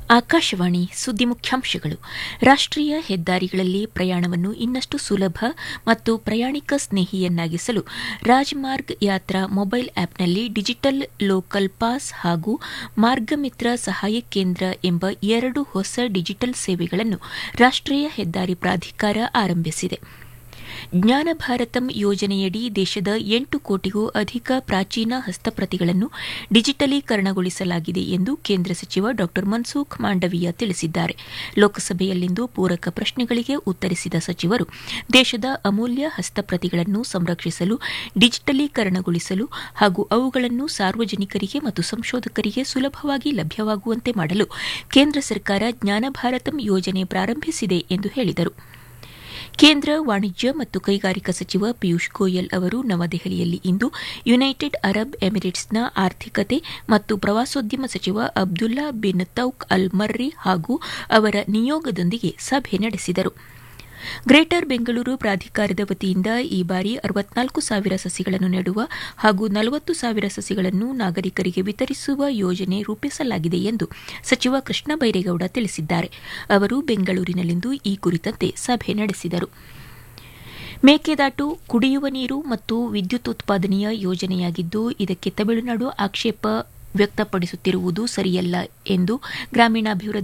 ಆಕಾಶವಾಣಿ ಸುದ್ದಿ ಮುಖ್ಯಾಂಶಗಳು ರಾಷ್ಟೀಯ ಹೆದ್ದಾರಿಗಳಲ್ಲಿ ಪ್ರಯಾಣವನ್ನು ಇನ್ನಷ್ಟು ಸುಲಭ ಮತ್ತು ಪ್ರಯಾಣಿಕ ಸ್ನೇಹಿಯನ್ನಾಗಿಸಲು ರಾಜಮಾರ್ಗ್ ಯಾತ್ರಾ ಮೊಬೈಲ್ ಆಪ್ನಲ್ಲಿ ಡಿಜಿಟಲ್ ಲೋಕಲ್ ಪಾಸ್ ಹಾಗೂ ಮಾರ್ಗಮಿತ್ರ ಸಹಾಯ ಕೇಂದ್ರ ಎಂಬ ಎರಡು ಹೊಸ ಡಿಜಿಟಲ್ ಸೇವೆಗಳನ್ನು ರಾಷ್ಟೀಯ ಹೆದ್ದಾರಿ ಪ್ರಾಧಿಕಾರ ಆರಂಭಿಸಿದೆ ಜ್ಞಾನ ಭಾರತಂ ಯೋಜನೆಯಡಿ ದೇಶದ ಎಂಟು ಕೋಟಿಗೂ ಅಧಿಕ ಪ್ರಾಚೀನ ಹಸ್ತಪ್ರತಿಗಳನ್ನು ಡಿಜಿಟಲೀಕರಣಗೊಳಿಸಲಾಗಿದೆ ಎಂದು ಕೇಂದ್ರ ಸಚಿವ ಡಾ ಮನ್ಸುಖ್ ಮಾಂಡವೀಯ ತಿಳಿಸಿದ್ದಾರೆ ಲೋಕಸಭೆಯಲ್ಲಿಂದು ಪೂರಕ ಪ್ರಶ್ನೆಗಳಿಗೆ ಉತ್ತರಿಸಿದ ಸಚಿವರು ದೇಶದ ಅಮೂಲ್ಯ ಹಸ್ತಪ್ರತಿಗಳನ್ನು ಸಂರಕ್ಷಿಸಲು ಡಿಜಿಟಲೀಕರಣಗೊಳಿಸಲು ಹಾಗೂ ಅವುಗಳನ್ನು ಸಾರ್ವಜನಿಕರಿಗೆ ಮತ್ತು ಸಂಶೋಧಕರಿಗೆ ಸುಲಭವಾಗಿ ಲಭ್ಯವಾಗುವಂತೆ ಮಾಡಲು ಕೇಂದ್ರ ಸರ್ಕಾರ ಜ್ಞಾನ ಭಾರತಂ ಯೋಜನೆ ಪ್ರಾರಂಭಿಸಿದೆ ಎಂದು ಹೇಳಿದರು ಕೇಂದ್ರ ವಾಣಿಜ್ಯ ಮತ್ತು ಕೈಗಾರಿಕಾ ಸಚಿವ ಪಿಯೂಷ್ ಗೋಯಲ್ ಅವರು ನವದೆಹಲಿಯಲ್ಲಿ ಇಂದು ಯುನೈಟೆಡ್ ಅರಬ್ ಎಮಿರೇಟ್ಸ್ನ ಆರ್ಥಿಕತೆ ಮತ್ತು ಪ್ರವಾಸೋದ್ಯಮ ಸಚಿವ ಅಬ್ದುಲ್ಲಾ ಬಿನ್ ತೌಕ್ ಅಲ್ ಮರ್ರಿ ಹಾಗೂ ಅವರ ನಿಯೋಗದೊಂದಿಗೆ ಸಭೆ ನಡೆಸಿದರು ಗ್ರೇಟರ್ ಬೆಂಗಳೂರು ಪ್ರಾಧಿಕಾರದ ವತಿಯಿಂದ ಈ ಬಾರಿ ಅರವತ್ನಾಲ್ಕು ಸಾವಿರ ಸಸಿಗಳನ್ನು ನೆಡುವ ಹಾಗೂ ನಲವತ್ತು ಸಾವಿರ ಸಸಿಗಳನ್ನು ನಾಗರಿಕರಿಗೆ ವಿತರಿಸುವ ಯೋಜನೆ ರೂಪಿಸಲಾಗಿದೆ ಎಂದು ಸಚಿವ ಕೃಷ್ಣ ಬೈರೇಗೌಡ ತಿಳಿಸಿದ್ದಾರೆ ಅವರು ಬೆಂಗಳೂರಿನಲ್ಲಿಂದು ಈ ಕುರಿತಂತೆ ಸಭೆ ನಡೆಸಿದರು ಮೇಕೆದಾಟು ಕುಡಿಯುವ ನೀರು ಮತ್ತು ವಿದ್ಯುತ್ ಉತ್ಪಾದನೆಯ ಯೋಜನೆಯಾಗಿದ್ದು ಇದಕ್ಕೆ ತಮಿಳುನಾಡು ಆಕ್ಷೇಪ ವ್ಯಕ್ತಪಡಿಸುತ್ತಿರುವುದು ಸರಿಯಲ್ಲ ಎಂದು ಗ್ರಾಮೀಣಾಭಿವೃದ್ಧಿ